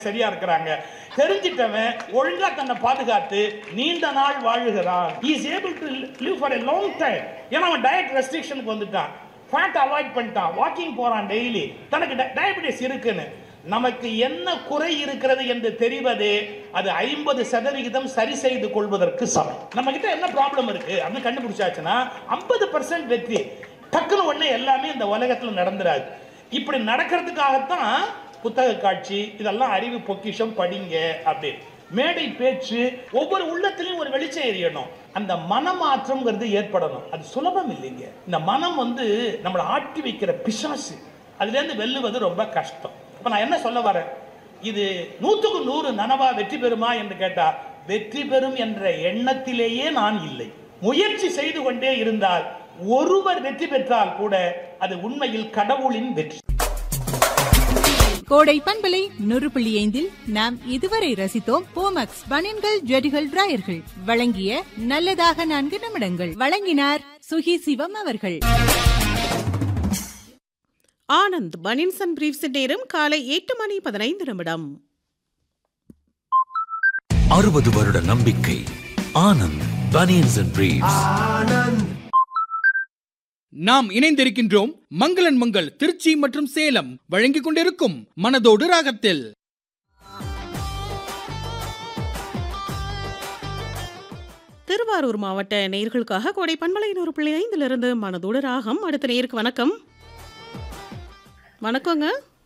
சரியா இருக்கிறாங்க தெரிஞ்சிட்டவன் ஒழுங்கா தன்னை பாதுகாத்து நீண்ட நாள் வாழுகிறான் is able to live for a long time ஏன்னா அவன் டயட் ரெஸ்ட்ரிக்ஷனுக்கு வந்துட்டான் ஃபேட் அவாய்ட் பண்ணிட்டான் வாக்கிங் போறான் டெய்லி தனக்கு டயபிட்டிஸ் இருக்குன்னு நமக்கு என்ன குறை இருக்கிறது என்று தெரிவது அது ஐம்பது சதவிகிதம் சரி செய்து கொள்வதற்கு சமம் நம்ம கிட்ட என்ன ப்ராப்ளம் இருக்கு அப்படின்னு கண்டுபிடிச்சாச்சுன்னா ஐம்பது பர்சன்ட் வெற்றி டக்குன்னு உடனே எல்லாமே இந்த உலகத்தில் நடந்துராது இப்படி நடக்கிறதுக்காகத்தான் புத்தக காட்சி இதெல்லாம் அறிவு பொக்கிஷம் படிங்க அப்படின்னு மேடை பேச்சு ஒவ்வொரு உள்ளத்திலையும் ஒரு வெளிச்சம் எரியணும் அந்த மனமாற்றம்ங்கிறது ஏற்படணும் அது சுலபம் இல்லைங்க இந்த மனம் வந்து நம்மளை ஆட்டி வைக்கிற பிசாசு அதுலேருந்து வெல்லுவது ரொம்ப கஷ்டம் இப்போ நான் என்ன சொல்ல வரேன் இது நூற்றுக்கு நூறு நனவா வெற்றி பெறுமா என்று கேட்டா வெற்றி பெறும் என்ற எண்ணத்திலேயே நான் இல்லை முயற்சி செய்து கொண்டே இருந்தால் ஒருவர் வெற்றி பெற்றால் கூட அது உண்மையில் கடவுளின் வெற்றி கோடை பண்பலை நூறு புள்ளி ஐந்தில் நாம் இதுவரை ரசித்தோம் போமக்ஸ் பனியன்கள் ஜெடிகள் டிராயர்கள் வழங்கிய நல்லதாக நான்கு நிமிடங்கள் வழங்கினார் சுகி சிவம் அவர்கள் ஆனந்த் பனின்சன் பிரீப்ஸ் நேரம் காலை எட்டு மணி பதினைந்து நிமிடம் அறுபது வருட நம்பிக்கை ஆனந்த் பனியன்ஸ் அண்ட் பிரீவ்ஸ் நாம் இணைந்திருக்கின்றோம் மங்களன் மங்கள் திருச்சி மற்றும் சேலம் வழங்கிக் கொண்டிருக்கும் மனதோடு ராகத்தில் திருவாரூர் மாவட்ட நேர்களுக்காக கோடை பண்பலை நூறு புள்ளி ஐந்திலிருந்து மனதோடு ராகம் அடுத்த நேருக்கு வணக்கம் வணக்கங்க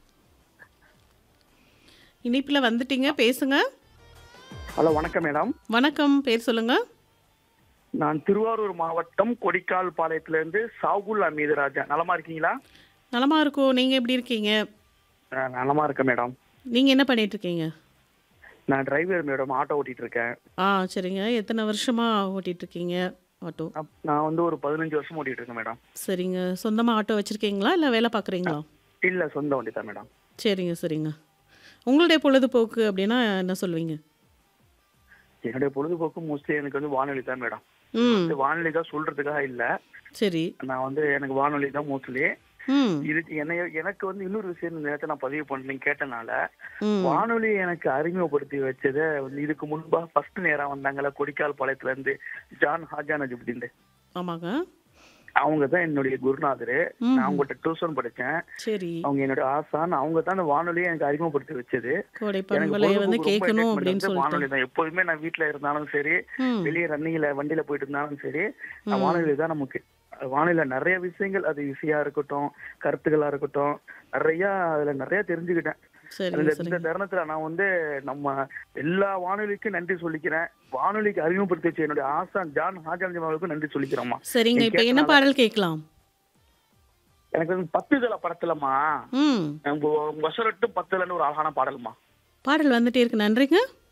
இனிப்பில் வந்துட்டீங்க பேசுங்க ஹலோ வணக்கம் மேடம் வணக்கம் பேர் சொல்லுங்க நான் திருவாரூர் மாவட்டம் கொடிக்கால் பாளையத்திலிருந்து சாகுல் அமீது ராஜா நலமா இருக்கீங்களா நலமா இருக்கோம் நீங்க எப்படி இருக்கீங்க அஹ், நலமா இருக்கேன் மேடம் நீங்க என்ன பண்ணிட்டு இருக்கீங்க நான் டிரைவர் மேடம் ஆட்டோ ஓட்டிட்டு இருக்கேன் ஆ சரிங்க எத்தனை வருஷமா ஓட்டிட்டு இருக்கீங்க ஆட்டோ அப்- நான் வந்து ஒரு பதினஞ்சு வருஷம் ஓட்டிட்டு இருக்கேன் மேடம் சரிங்க சொந்தமா ஆட்டோ வச்சிருக்கீங்களா இல்ல வேலை பார்க்குறீங்களா இல்ல சொந்த வண்டி தான் மேடம் சரிங்க சரிங்க உங்களுடைய பொழுதுபோக்கு அப்படின்னா என்ன சொல்லுவீங்க என்னுடைய பொழுதுபோக்கு மோஸ்ட்லி எனக்கு வந்து வானொலி தான் மேடம் ம் இந்த வானொலி தான் சொல்றதுக்காக இல்ல சரி நான் வந்து எனக்கு வானொலி தான் மோஸ்ட்லி ம் இதுக்கு என்ன எனக்கு வந்து இன்னொரு விஷயம் இந்த நேரத்தை நான் பதிவு பண்ணி கேட்டனால ம் வானொலி எனக்கு அறிமுகப்படுத்தி வச்சது வந்து இதுக்கு முன்பா ஃபர்ஸ்ட் நேரம் வந்தாங்கல்ல கொடிக்கால் பாளையத்துல இருந்து ஜான் ஹாஜா நஜிபுதீன் ஆமாங்க அவங்க தான் என்னுடைய குருநாதர் ம். நான் அவங்ககிட்ட டியூஷன் படிச்சேன் சரி அவங்க என்னுடைய ஆசான் அவங்க தான் அந்த வானொலியை எனக்கு அறிமுகப்படுத்தி வச்சது கோடை எனக்கு பண்பலையை வந்து பொழுதுபோக்கு ரொம்ப கேட்கணும் entertainment அப்படின்னு வந்து வானொலி சொல்லிட்டு தான் எப்போதுமே நான் வீட்ல இருந்தாலும் சரி ம் வெளியே ரன்னிங்ல வண்டியில போயிட்டு இருந்தாலும் சரி நான் வானொலி தான் நமக்கு வானொலியில நிறைய விஷயங்கள் அது இசையா இருக்கட்டும் கருத்துக்களா இருக்கட்டும் நிறைய அதுல நிறைய தெரிஞ்சுக்கிட்டேன் சரிங்க இந்த இந்த சரிங்க தருணத்துல நான் வந்து நம்ம எல்லா வானொலிக்கும் நன்றி சொல்லிக்கிறேன் வானொலிக்கு அறிமுகப்படுத்தி வச்ச என்னுடைய ஆசான் ஜான் ஹாஜான் அவர்களுக்கும் நன்றி சொல்லிக்கிறோம்மா சரிங்க நீ இப்போ என்ன கேட்டனால- பாடல் கேட்கலாம் எனக்கு வந்து பத்து தலை படத்துலமா ம் வசரட்டு பத்துலன்னு ஒரு அழகான பாடல்மா பாடல் வந்துட்டே இருக்கு நன்றிங்க